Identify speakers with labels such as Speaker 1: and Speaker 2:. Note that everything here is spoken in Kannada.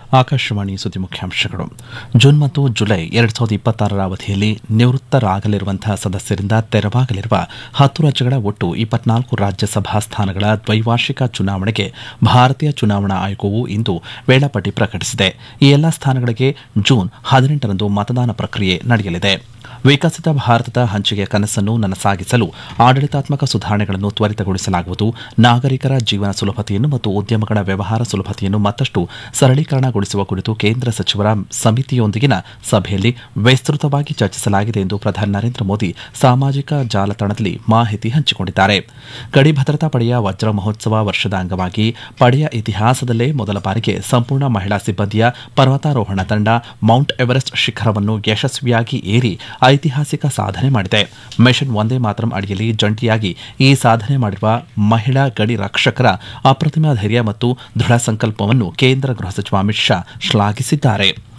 Speaker 1: ಆಕಾಶವಾಣಿ ಸುದ್ದಿ ಮುಖ್ಯಾಂಶಗಳು ಜೂನ್ ಮತ್ತು ಜುಲೈ ಎರಡ್ ಸಾವಿರದ ಇಪ್ಪತ್ತಾರರ ಅವಧಿಯಲ್ಲಿ ನಿವೃತ್ತರಾಗಲಿರುವಂತಹ ಸದಸ್ಯರಿಂದ ತೆರವಾಗಲಿರುವ ಹತ್ತು ರಾಜ್ಯಗಳ ಒಟ್ಟು ಇಪ್ಪತ್ನಾಲ್ಕು ರಾಜ್ಯಸಭಾ ಸ್ಥಾನಗಳ ದ್ವೈವಾರ್ಷಿಕ ಚುನಾವಣೆಗೆ ಭಾರತೀಯ ಚುನಾವಣಾ ಆಯೋಗವು ಇಂದು ವೇಳಾಪಟ್ಟಿ ಪ್ರಕಟಿಸಿದೆ ಈ ಎಲ್ಲಾ ಸ್ಥಾನಗಳಿಗೆ ಜೂನ್ ಹದಿನೆಂಟರಂದು ಮತದಾನ ಪ್ರಕ್ರಿಯೆ ನಡೆಯಲಿದೆ ವಿಕಸಿತ ಭಾರತದ ಹಂಚಿಕೆ ಕನಸನ್ನು ನನಸಾಗಿಸಲು ಆಡಳಿತಾತ್ಮಕ ಸುಧಾರಣೆಗಳನ್ನು ತ್ವರಿತಗೊಳಿಸಲಾಗುವುದು ನಾಗರಿಕರ ಜೀವನ ಸುಲಭತೆಯನ್ನು ಮತ್ತು ಉದ್ಯಮಗಳ ವ್ಯವಹಾರ ಸುಲಭತೆಯನ್ನು ಮತ್ತಷ್ಟು ಸರಳೀಕರಣಗೊಳಿಸುವ ಕುರಿತು ಕೇಂದ್ರ ಸಚಿವರ ಸಮಿತಿಯೊಂದಿಗಿನ ಸಭೆಯಲ್ಲಿ ವಿಸ್ತೃತವಾಗಿ ಚರ್ಚಿಸಲಾಗಿದೆ ಎಂದು ಪ್ರಧಾನಿ ನರೇಂದ್ರ ಮೋದಿ ಸಾಮಾಜಿಕ ಜಾಲತಾಣದಲ್ಲಿ ಮಾಹಿತಿ ಹಂಚಿಕೊಂಡಿದ್ದಾರೆ ಗಡಿ ಭದ್ರತಾ ಪಡೆಯ ವಜ್ರ ಮಹೋತ್ಸವ ವರ್ಷದ ಅಂಗವಾಗಿ ಪಡೆಯ ಇತಿಹಾಸದಲ್ಲೇ ಮೊದಲ ಬಾರಿಗೆ ಸಂಪೂರ್ಣ ಮಹಿಳಾ ಸಿಬ್ಬಂದಿಯ ಪರ್ವತಾರೋಹಣ ತಂಡ ಮೌಂಟ್ ಎವರೆಸ್ಟ್ ಶಿಖರವನ್ನು ಯಶಸ್ವಿಯಾಗಿ ಏರಿ ಐತಿಹಾಸಿಕ ಸಾಧನೆ ಮಾಡಿದೆ ಮಿಷನ್ ಒಂದೇ ಮಾತರಂ ಅಡಿಯಲ್ಲಿ ಜಂಟಿಯಾಗಿ ಈ ಸಾಧನೆ ಮಾಡಿರುವ ಮಹಿಳಾ ಗಡಿ ರಕ್ಷಕರ ಅಪ್ರತಿಮ ಧೈರ್ಯ ಮತ್ತು ದೃಢ ಸಂಕಲ್ಪವನ್ನು ಕೇಂದ್ರ ಗೃಹ ಸಚಿವ ಅಮಿತ್ ಶಾ ಶ್ಲಾಘಿಸಿದ್ದಾರೆ